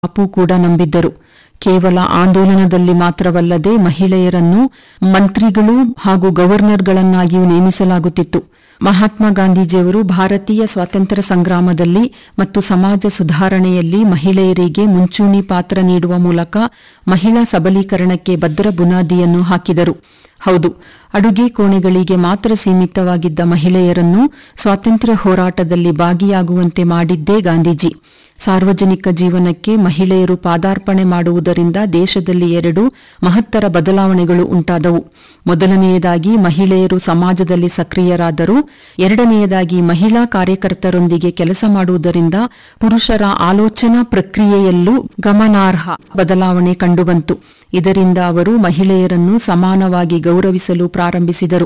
ಬಾಪು ಕೂಡ ನಂಬಿದ್ದರು ಕೇವಲ ಆಂದೋಲನದಲ್ಲಿ ಮಾತ್ರವಲ್ಲದೆ ಮಹಿಳೆಯರನ್ನು ಮಂತ್ರಿಗಳು ಹಾಗೂ ಗವರ್ನರ್ಗಳನ್ನಾಗಿಯೂ ನೇಮಿಸಲಾಗುತ್ತಿತ್ತು ಮಹಾತ್ಮ ಗಾಂಧೀಜಿಯವರು ಭಾರತೀಯ ಸ್ವಾತಂತ್ರ್ಯ ಸಂಗ್ರಾಮದಲ್ಲಿ ಮತ್ತು ಸಮಾಜ ಸುಧಾರಣೆಯಲ್ಲಿ ಮಹಿಳೆಯರಿಗೆ ಮುಂಚೂಣಿ ಪಾತ್ರ ನೀಡುವ ಮೂಲಕ ಮಹಿಳಾ ಸಬಲೀಕರಣಕ್ಕೆ ಭದ್ರ ಬುನಾದಿಯನ್ನು ಹಾಕಿದರು ಹೌದು ಅಡುಗೆ ಕೋಣೆಗಳಿಗೆ ಮಾತ್ರ ಸೀಮಿತವಾಗಿದ್ದ ಮಹಿಳೆಯರನ್ನು ಸ್ವಾತಂತ್ರ್ಯ ಹೋರಾಟದಲ್ಲಿ ಭಾಗಿಯಾಗುವಂತೆ ಮಾಡಿದ್ದೇ ಗಾಂಧೀಜಿ ಸಾರ್ವಜನಿಕ ಜೀವನಕ್ಕೆ ಮಹಿಳೆಯರು ಪಾದಾರ್ಪಣೆ ಮಾಡುವುದರಿಂದ ದೇಶದಲ್ಲಿ ಎರಡು ಮಹತ್ತರ ಬದಲಾವಣೆಗಳು ಉಂಟಾದವು ಮೊದಲನೆಯದಾಗಿ ಮಹಿಳೆಯರು ಸಮಾಜದಲ್ಲಿ ಸಕ್ರಿಯರಾದರು ಎರಡನೆಯದಾಗಿ ಮಹಿಳಾ ಕಾರ್ಯಕರ್ತರೊಂದಿಗೆ ಕೆಲಸ ಮಾಡುವುದರಿಂದ ಪುರುಷರ ಆಲೋಚನಾ ಪ್ರಕ್ರಿಯೆಯಲ್ಲೂ ಗಮನಾರ್ಹ ಬದಲಾವಣೆ ಕಂಡುಬಂತು ಇದರಿಂದ ಅವರು ಮಹಿಳೆಯರನ್ನು ಸಮಾನವಾಗಿ ಗೌರವಿಸಲು ಪ್ರಾರಂಭಿಸಿದರು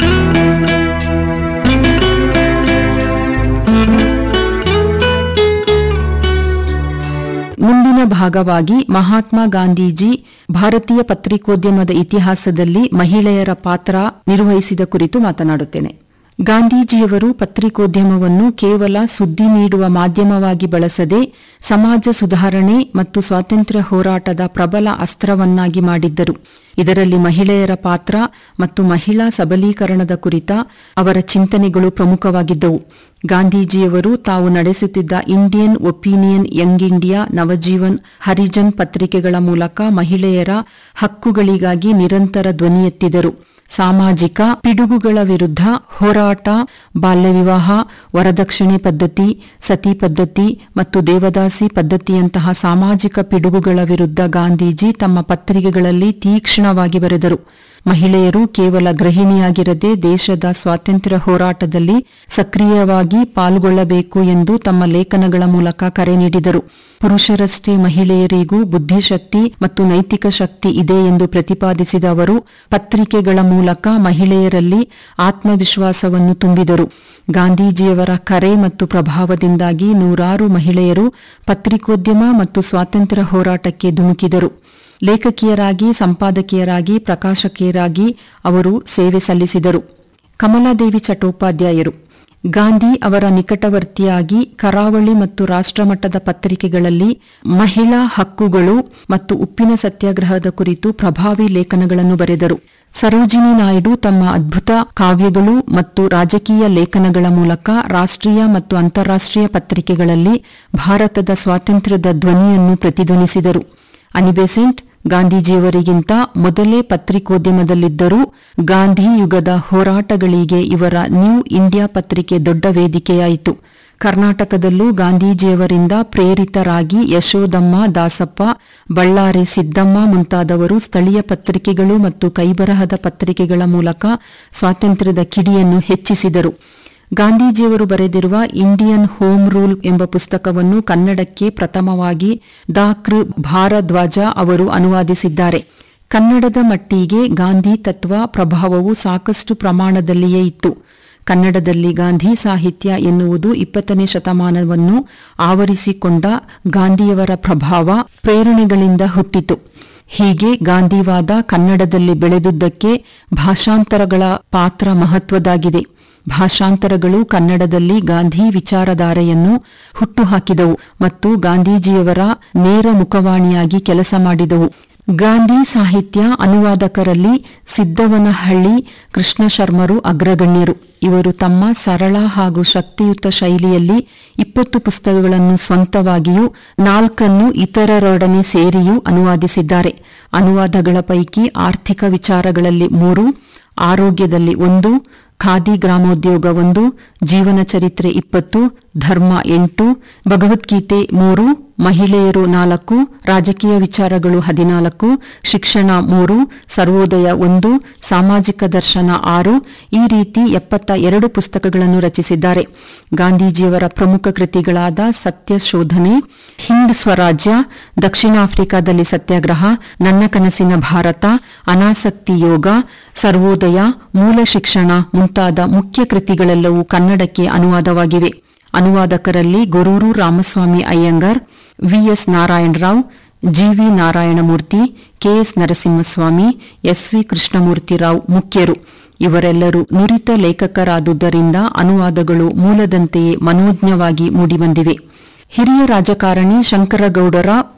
ಮುಂದಿನ ಭಾಗವಾಗಿ ಮಹಾತ್ಮ ಗಾಂಧೀಜಿ ಭಾರತೀಯ ಪತ್ರಿಕೋದ್ಯಮದ ಇತಿಹಾಸದಲ್ಲಿ ಮಹಿಳೆಯರ ಪಾತ್ರ ನಿರ್ವಹಿಸಿದ ಕುರಿತು ಮಾತನಾಡುತ್ತೇನೆ ಗಾಂಧೀಜಿಯವರು ಪತ್ರಿಕೋದ್ಯಮವನ್ನು ಕೇವಲ ಸುದ್ದಿ ನೀಡುವ ಮಾಧ್ಯಮವಾಗಿ ಬಳಸದೆ ಸಮಾಜ ಸುಧಾರಣೆ ಮತ್ತು ಸ್ವಾತಂತ್ರ್ಯ ಹೋರಾಟದ ಪ್ರಬಲ ಅಸ್ತ್ರವನ್ನಾಗಿ ಮಾಡಿದ್ದರು ಇದರಲ್ಲಿ ಮಹಿಳೆಯರ ಪಾತ್ರ ಮತ್ತು ಮಹಿಳಾ ಸಬಲೀಕರಣದ ಕುರಿತ ಅವರ ಚಿಂತನೆಗಳು ಪ್ರಮುಖವಾಗಿದ್ದವು ಗಾಂಧೀಜಿಯವರು ತಾವು ನಡೆಸುತ್ತಿದ್ದ Indian Opinion Young India Navajivan Harijan ಪತ್ರಿಕೆಗಳ ಮೂಲಕ ಮಹಿಳೆಯರ ಹಕ್ಕುಗಳಿಗಾಗಿ ನಿರಂತರ ಧ್ವನಿ ಎತ್ತಿದರು ಸಾಮಾಜಿಕ ಪಿಡುಗುಗಳ ವಿರುದ್ಧ ಹೋರಾಟ ಬಾಲ್ಯ ವಿವಾಹ ವರದಕ್ಷಿಣೆ ಪದ್ಧತಿ ಸತಿ ಪದ್ಧತಿ ಮತ್ತು ದೇವದಾಸಿ ಪದ್ಧತಿಯಂತಹ ಸಾಮಾಜಿಕ ಪಿಡುಗುಗಳ ವಿರುದ್ಧ ಗಾಂಧೀಜಿ ತಮ್ಮ ಪತ್ರಿಕೆಗಳಲ್ಲಿ ತೀಕ್ಷ್ಣವಾಗಿ ಬರೆದರು ಮಹಿಳೆಯರು ಕೇವಲ ಗೃಹಿಣಿಯಾಗಿರದೆ ದೇಶದ ಸ್ವಾತಂತ್ರ್ಯ ಹೋರಾಟದಲ್ಲಿ ಸಕ್ರಿಯವಾಗಿ ಪಾಲ್ಗೊಳ್ಳಬೇಕು ಎಂದು ತಮ್ಮ ಲೇಖನಗಳ ಮೂಲಕ ಕರೆ ನೀಡಿದರು ಪುರುಷರಷ್ಟೇ ಮಹಿಳೆಯರಿಗೂ ಬುದ್ಧಿಶಕ್ತಿ ಮತ್ತು ನೈತಿಕ ಶಕ್ತಿ ಇದೆ ಎಂದು ಪ್ರತಿಪಾದಿಸಿದ ಅವರು ಪತ್ರಿಕೆಗಳ ಮೂಲಕ ಮಹಿಳೆಯರಲ್ಲಿ ಆತ್ಮವಿಶ್ವಾಸವನ್ನು ತುಂಬಿದರು ಗಾಂಧೀಜಿಯವರ ಕರೆ ಮತ್ತು ಪ್ರಭಾವದಿಂದಾಗಿ ನೂರಾರು ಮಹಿಳೆಯರು ಪತ್ರಿಕೋದ್ಯಮ ಮತ್ತು ಸ್ವಾತಂತ್ರ್ಯ ಹೋರಾಟಕ್ಕೆ ಧುಮುಕಿದರು ಲೇಖಕಿಯರಾಗಿ ಸಂಪಾದಕಿಯರಾಗಿ ಪ್ರಕಾಶಕಿಯರಾಗಿ ಅವರು ಸೇವೆ ಸಲ್ಲಿಸಿದರು ಕಮಲಾದೇವಿ ಚಟ್ಟೋಪಾಧ್ಯಾಯರು ಗಾಂಧಿ ಅವರ ನಿಕಟವರ್ತಿಯಾಗಿ ಕರಾವಳಿ ಮತ್ತು ರಾಷ್ಟ್ರಮಟ್ಟದ ಪತ್ರಿಕೆಗಳಲ್ಲಿ ಮಹಿಳಾ ಹಕ್ಕುಗಳು ಮತ್ತು ಉಪ್ಪಿನ ಸತ್ಯಾಗ್ರಹದ ಕುರಿತು ಪ್ರಭಾವಿ ಲೇಖನಗಳನ್ನು ಬರೆದರು ಸರೋಜಿನಿ ನಾಯ್ಡು ತಮ್ಮ ಅದ್ಭುತ ಕಾವ್ಯಗಳು ಮತ್ತು ರಾಜಕೀಯ ಲೇಖನಗಳ ಮೂಲಕ ರಾಷ್ಟ್ರೀಯ ಮತ್ತು ಅಂತಾರಾಷ್ಟ್ರೀಯ ಪತ್ರಿಕೆಗಳಲ್ಲಿ ಭಾರತದ ಸ್ವಾತಂತ್ರ್ಯದ ಧ್ವನಿಯನ್ನು ಪ್ರತಿಧ್ವನಿಸಿದರು ಅನಿಬೆಸೆಂಟ್ ಗಾಂಧೀಜಿಯವರಿಗಿಂತ ಮೊದಲೇ ಪತ್ರಿಕೋದ್ಯಮದಲ್ಲಿದ್ದರೂ ಗಾಂಧಿ ಯುಗದ ಹೋರಾಟಗಳಿಗೆ ಇವರ ನ್ಯೂ ಇಂಡಿಯಾ ಪತ್ರಿಕೆ ದೊಡ್ಡ ವೇದಿಕೆಯಾಯಿತು ಕರ್ನಾಟಕದಲ್ಲೂ ಗಾಂಧೀಜಿಯವರಿಂದ ಪ್ರೇರಿತರಾಗಿ ಯಶೋದಮ್ಮ ದಾಸಪ್ಪ ಬಳ್ಳಾರಿ ಸಿದ್ದಮ್ಮ ಮುಂತಾದವರು ಸ್ಥಳೀಯ ಪತ್ರಿಕೆಗಳು ಮತ್ತು ಕೈಬರಹದ ಪತ್ರಿಕೆಗಳ ಮೂಲಕ ಸ್ವಾತಂತ್ರ್ಯದ ಕಿಡಿಯನ್ನು ಹೆಚ್ಚಿಸಿದರು ಗಾಂಧೀಜಿಯವರು ಬರೆದಿರುವ ಇಂಡಿಯನ್ ಹೋಮ್ ರೂಲ್ ಎಂಬ ಪುಸ್ತಕವನ್ನು ಕನ್ನಡಕ್ಕೆ ಪ್ರಥಮವಾಗಿ ಡಾಕ್ರ್ ಭಾರದ್ವಾಜ ಅವರು ಅನುವಾದಿಸಿದ್ದಾರೆ ಕನ್ನಡದ ಮಟ್ಟಿಗೆ ಗಾಂಧಿ ತತ್ವ ಪ್ರಭಾವವು ಸಾಕಷ್ಟು ಪ್ರಮಾಣದಲ್ಲಿಯೇ ಇತ್ತು ಕನ್ನಡದಲ್ಲಿ ಗಾಂಧಿ ಸಾಹಿತ್ಯ ಎನ್ನುವುದು ಇಪ್ಪತ್ತನೇ ಶತಮಾನವನ್ನು ಆವರಿಸಿಕೊಂಡ ಗಾಂಧಿಯವರ ಪ್ರಭಾವ ಪ್ರೇರಣೆಗಳಿಂದ ಹುಟ್ಟಿತು ಹೀಗೆ ಗಾಂಧಿವಾದ ಕನ್ನಡದಲ್ಲಿ ಬೆಳೆದುದಕ್ಕೆ ಭಾಷಾಂತರಗಳ ಪಾತ್ರ ಮಹತ್ವದಾಗಿದೆ ಭಾಷಾಂತರಗಳು ಕನ್ನಡದಲ್ಲಿ ಗಾಂಧಿ ವಿಚಾರಧಾರೆಯನ್ನು ಹುಟ್ಟುಹಾಕಿದವು ಮತ್ತು ಗಾಂಧೀಜಿಯವರ ನೇರ ಮುಖವಾಣಿಯಾಗಿ ಕೆಲಸ ಮಾಡಿದವು ಗಾಂಧಿ ಸಾಹಿತ್ಯ ಅನುವಾದಕರಲ್ಲಿ ಸಿದ್ದವನಹಳ್ಳಿ ಕೃಷ್ಣ ಶರ್ಮರು ಅಗ್ರಗಣ್ಯರು ಇವರು ತಮ್ಮ ಸರಳ ಹಾಗೂ ಶಕ್ತಿಯುತ ಶೈಲಿಯಲ್ಲಿ ಇಪ್ಪತ್ತು ಪುಸ್ತಕಗಳನ್ನು ಸ್ವಂತವಾಗಿಯೂ ನಾಲ್ಕನ್ನು ಇತರರೊಡನೆ ಸೇರಿಯೂ ಅನುವಾದಿಸಿದ್ದಾರೆ ಅನುವಾದಗಳ ಪೈಕಿ ಆರ್ಥಿಕ ವಿಚಾರಗಳಲ್ಲಿ ಮೂರು ಆರೋಗ್ಯದಲ್ಲಿ ಒಂದು ಖಾದಿ ಗ್ರಾಮೋದ್ಯೋಗ ಒಂದು ಜೀವನ ಚರಿತ್ರೆ ಇಪ್ಪತ್ತು ಧರ್ಮ ಎಂಟು ಭಗವದ್ಗೀತೆ ಮೂರು ಮಹಿಳೆಯರು ನಾಲ್ಕು ರಾಜಕೀಯ ವಿಚಾರಗಳು ಹದಿನಾಲ್ಕು ಶಿಕ್ಷಣ ಮೂರು ಸರ್ವೋದಯ ಒಂದು ಸಾಮಾಜಿಕ ದರ್ಶನ ಆರು ಈ ರೀತಿ ಎಪ್ಪತ್ತ ಎರಡು ಪುಸ್ತಕಗಳನ್ನು ರಚಿಸಿದ್ದಾರೆ ಗಾಂಧೀಜಿಯವರ ಪ್ರಮುಖ ಕೃತಿಗಳಾದ ಸತ್ಯ ಶೋಧನೆ ಹಿಂದ್ ಸ್ವರಾಜ್ಯ ದಕ್ಷಿಣ ಆಫ್ರಿಕಾದಲ್ಲಿ ಸತ್ಯಾಗ್ರಹ ನನ್ನ ಕನಸಿನ ಭಾರತ ಅನಾಸಕ್ತಿ ಯೋಗ ಸರ್ವೋದಯ ಮೂಲ ಶಿಕ್ಷಣ ಮುಂತಾದ ಮುಖ್ಯ ಕೃತಿಗಳೆಲ್ಲವೂ ಕನ್ನಡಕ್ಕೆ ಅನುವಾದವಾಗಿವೆ ಅನುವಾದಕರಲ್ಲಿ Goruru Ramaswamy Iyengar V S Narayana Rao G V Narayanamurthy K S Narasimhaswamy S V Krishnamurthy Rao ಮುಖ್ಯರು ಇವರೆಲ್ಲರೂ ನುರಿತ ಲೇಖಕರಾದುದರಿಂದ ಅನುವಾದಗಳು ಮೂಲದಂತೆಯೇ ಮನೋಜ್ಞವಾಗಿ ಮೂಡಿಬಂದಿವೆ ಹಿರಿಯ ರಾಜಕಾರಣಿ ಶಂಕರಗೌಡರ